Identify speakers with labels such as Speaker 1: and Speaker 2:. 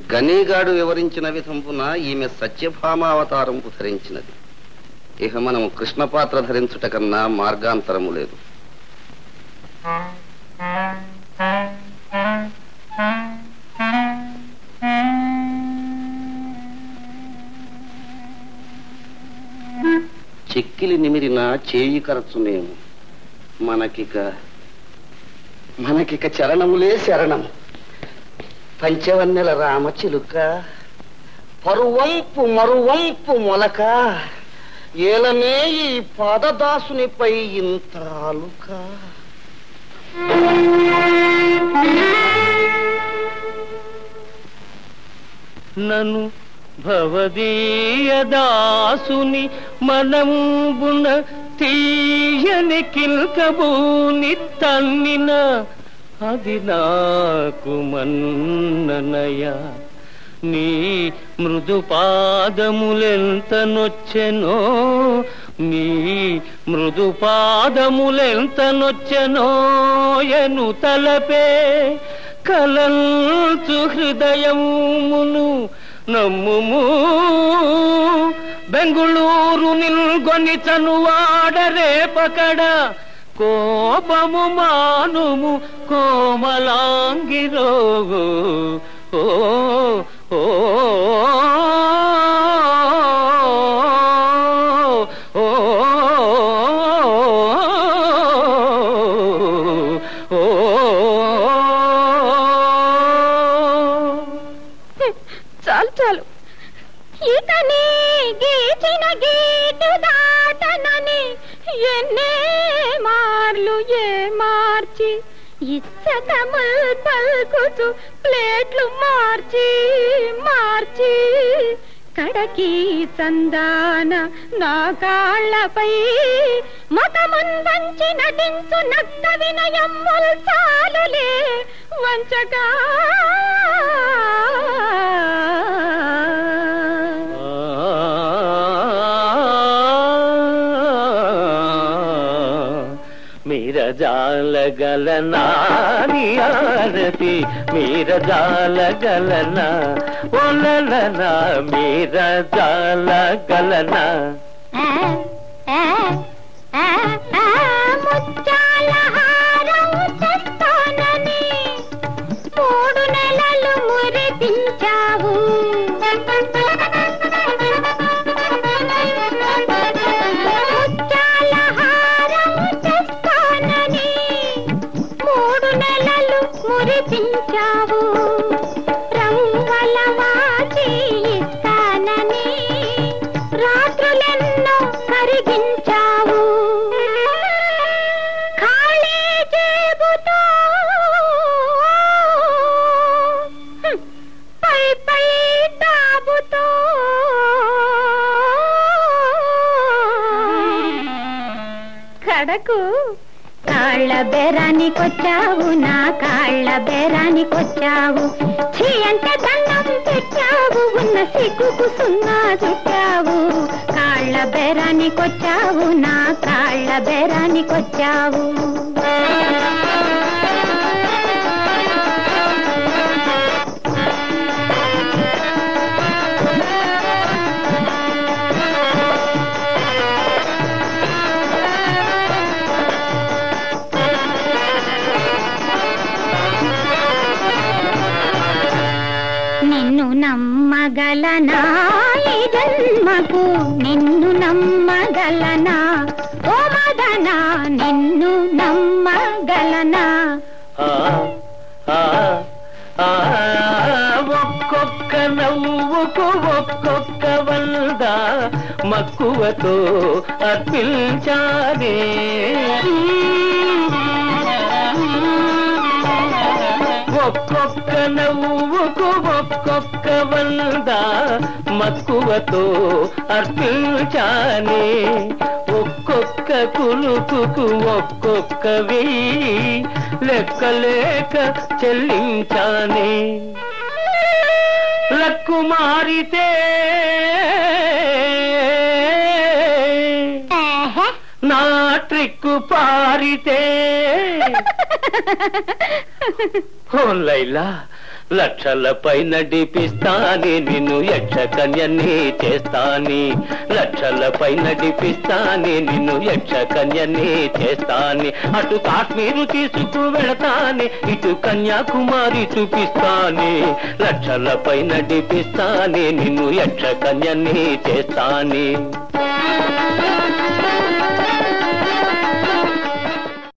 Speaker 1: గనీగాడు వివరించిన విధంపున ఈమె సత్యభామావతారంపు ధరించినది ఇహ మనము కృష్ణ పాత్ర ధరించుట కన్నా మార్గాంతరము లేదు చెక్కిలి నిమిరిన చేయి కరచునేము మనకిక మనకిక చరణములే శరణం పంచవన్నెల రామచిలుక పరువంపు మరువంపు మొలక ఏలనే ఈ పాదదాసునిపై ఇంత అలుక
Speaker 2: నను భవదీయదాసుని మనమున తీయని కిల్కబూని తన్నిన అది నాకు మన్ననయ నీ మృదు పాదములెంత నొచ్చెనో నీ మృదు పాదములెంత నొచ్చెనో ఎను తలపే కలంచు హృదయమును నమ్ముము బెంగుళూరు నిల్గొని చనువాడరే పకడ కోపము మానుము కోమలాంగిరో ఓ ఓ ఓ
Speaker 3: చాలు చాలు ఇతని గీచిన గీటు దాటనని ఎన్నే మార్లు ఏ మార్చి ఇచ్చటముల్ పల్కుచు ప్లేట్లు మార్చి మార్చి కడకి సందాన నా కాళ్ళపై మతమున్ వంచి నటించు నక్క వినయమ్ముల్ చాలులే వంచగా
Speaker 2: మీర జాల గలనా నీ ఆరతి మీర జాల గలనా ఒలలనా మీర జాల గలనా
Speaker 3: ముత్యాల హారం తెస్తానని మూడు నెలలు మురిపించావు ముత్యాల హారం తెస్తానని మూడు నెలలు మురిపించావు రంగుల వాచి ఇస్తానని రాత్రులెన్నో కరిగించావు ఖాళీ జేబుతో హ్మ్, పై పై తాబుతో కడకు కాళ్ళ బేరానికొచ్చావు నా కాళ్ళ బేరానికొచ్చావు ఛీ అంటే దండం పెట్టావు ఉన్న సిగ్గుకు సున్నా చుట్టావు కాళ్ళ బేరానికొచ్చావు నా కాళ్ళ బేరానికొచ్చావు నిన్ను నమ్మగలనా ఈ జన్మకు నిన్ను నమ్మగలనా ఓ మదనా నిన్ను నమ్మగలనా
Speaker 2: ఆ, ఆ, ఆ, ఒక్కొక్క నవ్వుకు ఒక్కొక్క వంద మక్కువతో అర్పించానే ఒక్కొక్క నవ్వుకు ఒక్కొక్క వంద మక్కువతో అర్పించానే ఒక్కొక్క కులుకుకు ఒక్కొక్క వెయ్యి లెక్కలేక చెల్లించానే లక్కు మారితే నా ట్రిక్కు పారితే ఓ లైలా లక్షలపై నడిపిస్తాని నిన్ను యక్ష కన్యని చేస్తాని లక్షలపై నడిపిస్తాని నిన్ను యక్ష కన్యని చేస్తాని అటు కాశ్మీరు తీసుకు వెళతాని ఇటు కన్యాకుమారి చూపిస్తాని లక్షలపై నడిపిస్తాని నిన్ను యక్ష కన్యని చేస్తాని